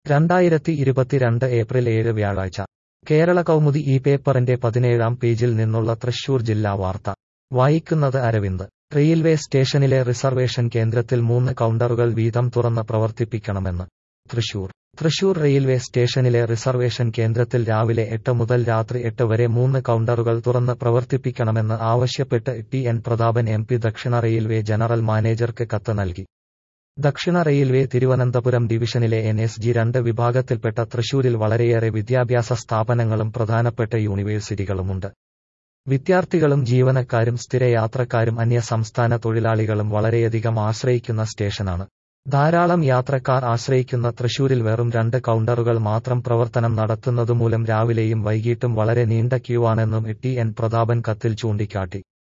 രണ്ടായിരത്തി ഇരുപത്തിരണ്ട് ഏപ്രിൽ ഏഴ് വ്യാഴാഴ്ച കേരള കൗമുദി ഈ പേപ്പറിന്റെ പതിനേഴാം പേജിൽ നിന്നുള്ള തൃശൂർ ജില്ലാ വാർത്ത വായിക്കുന്നത് അരവിന്ദ് റെയിൽവേ സ്റ്റേഷനിലെ റിസർവേഷൻ കേന്ദ്രത്തിൽ മൂന്ന് കൗണ്ടറുകൾ വീതം തുറന്ന് പ്രവർത്തിപ്പിക്കണമെന്ന് തൃശൂർ തൃശൂർ റെയിൽവേ സ്റ്റേഷനിലെ റിസർവേഷൻ കേന്ദ്രത്തിൽ രാവിലെ എട്ട് മുതൽ രാത്രി എട്ട് വരെ മൂന്ന് കൗണ്ടറുകൾ തുറന്ന് പ്രവർത്തിപ്പിക്കണമെന്ന് ആവശ്യപ്പെട്ട് T N Prathapan M P ദക്ഷിണ റെയിൽവേ ജനറൽ മാനേജർക്ക് കത്ത് നൽകി ദക്ഷിണ റെയിൽവേ തിരുവനന്തപുരം ഡിവിഷനിലെ എൻ എസ് ജി രണ്ട് വിഭാഗത്തിൽപ്പെട്ട തൃശൂരിൽ വളരെയേറെ വിദ്യാഭ്യാസ സ്ഥാപനങ്ങളും പ്രധാനപ്പെട്ട യൂണിവേഴ്സിറ്റികളുമുണ്ട് വിദ്യാർത്ഥികളും ജീവനക്കാരും സ്ഥിരയാത്രക്കാരും അന്യസംസ്ഥാന തൊഴിലാളികളും വളരെയധികം ആശ്രയിക്കുന്ന സ്റ്റേഷനാണ് ധാരാളം യാത്രക്കാർ ആശ്രയിക്കുന്ന തൃശൂരിൽ വെറും രണ്ട് കൗണ്ടറുകൾ മാത്രം പ്രവർത്തനം നടത്തുന്നതുമൂലം രാവിലെയും വൈകിട്ടും വളരെ നീണ്ട ക്യൂവാണെന്നും ടി എൻ പ്രതാപൻ കത്തിൽ ചൂണ്ടിക്കാട്ടി